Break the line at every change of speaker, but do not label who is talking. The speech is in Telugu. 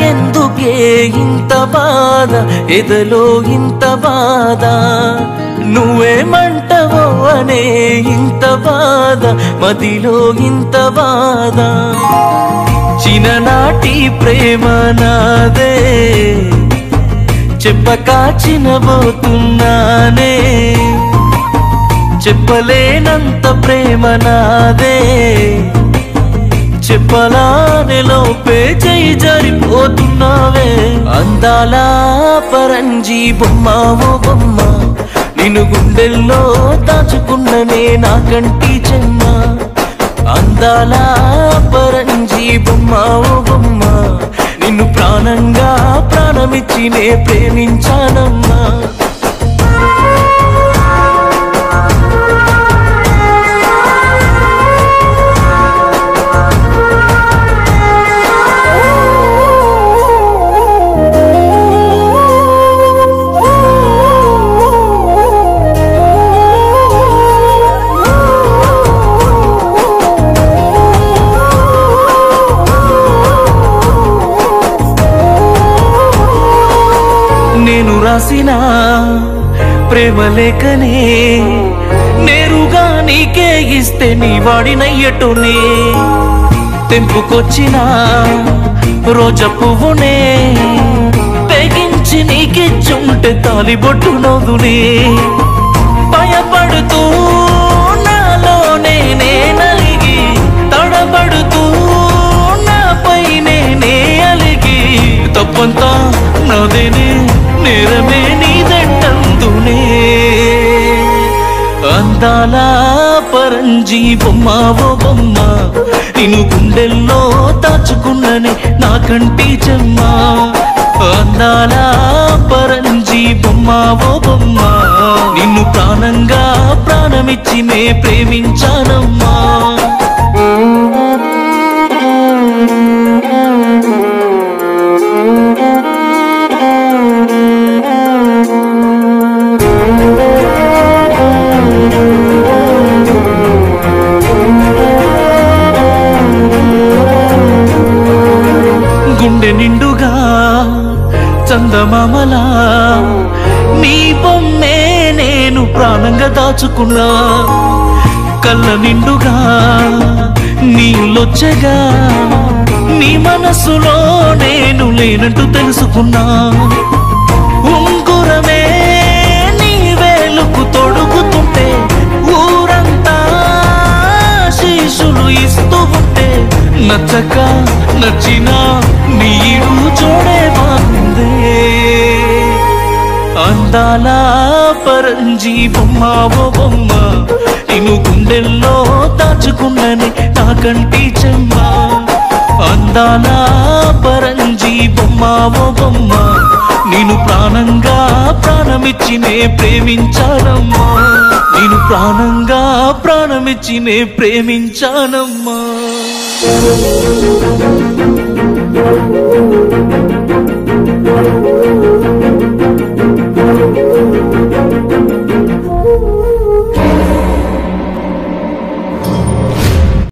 నాకెందుకే ఇంత బాధ ఎదలో ఇంత బాధ నువ్వేమంటవో అనే ఇంత బాధ మదిలో ఇంత బాధ చిన్ననాటి ప్రేమ నాదే చెప్పక చినబోతున్నానే చెప్పలేనంత ప్రేమ నాదే చెప్పలానే లోపే చేయి జారిపోతున్నావే అందాల పరంజీ బొమ్మ ఓ బొమ్మ నిన్ను గుండెల్లో దాచుకున్ననే నా కంటి చెమ్మ అందాల పరంజీ బొమ్మ ఓ బొమ్మ నిన్ను ప్రాణంగా ప్రాణమిచ్చి నే ప్రేమించానమ్మా నేను రాసిన ప్రేమ లేఖనే నేరుగా నీకే ఇస్తే నీ వాడినయ్యటునే తెంపుకొచ్చిన రోజ పువ్వునే తెగించి నీకిచ్చుంటే తాలిబొట్టు నవ్వునే భయపడుతూ నాలోనే నే నలిగి తడబడుతూ నాపై నేనే అలిగి తప్పంతా నాదేనే నేరమే నీదంటందునే అందాల పరంజీ బొమ్మ ఓ బొమ్మ నిన్ను గుండెల్లో దాచుకున్ననే నా కంటి చెమ్మ అందాల పరంజీ బొమ్మ ఓ బొమ్మ నిన్ను ప్రాణంగా ప్రాణమిచ్చి నే ప్రేమించానమ్మా గుండె నిండుగా చందమామలా నీ బొమ్మే నేను ప్రాణంగా దాచుకున్నా కళ్ళ నిండుగా నీళ్ళొచ్చగా నీ మనసులో నేను లేనట్టు తెలుసుకున్నా ఉంగురమే నీ వేలుకు తొడుగుతుంటే ఊరంతా శీషులు ఇస్తూ ఉంటే నచ్చక నచ్చిన నీడు చూడే బాగుందే అందాల పరంజీ బొమ్మ ఓ బొమ్మ నిన్ను గుండెల్లో దాచుకున్ననే నా కంటి చెమ్మ అందాల పరంజీ బొమ్మ ఓ బొమ్మ నేను ప్రాణంగా ప్రాణమిచ్చి నే ప్రేమించానమ్మా నేను ప్రాణంగా ప్రాణమిచ్చి నే ప్రేమించానమ్మా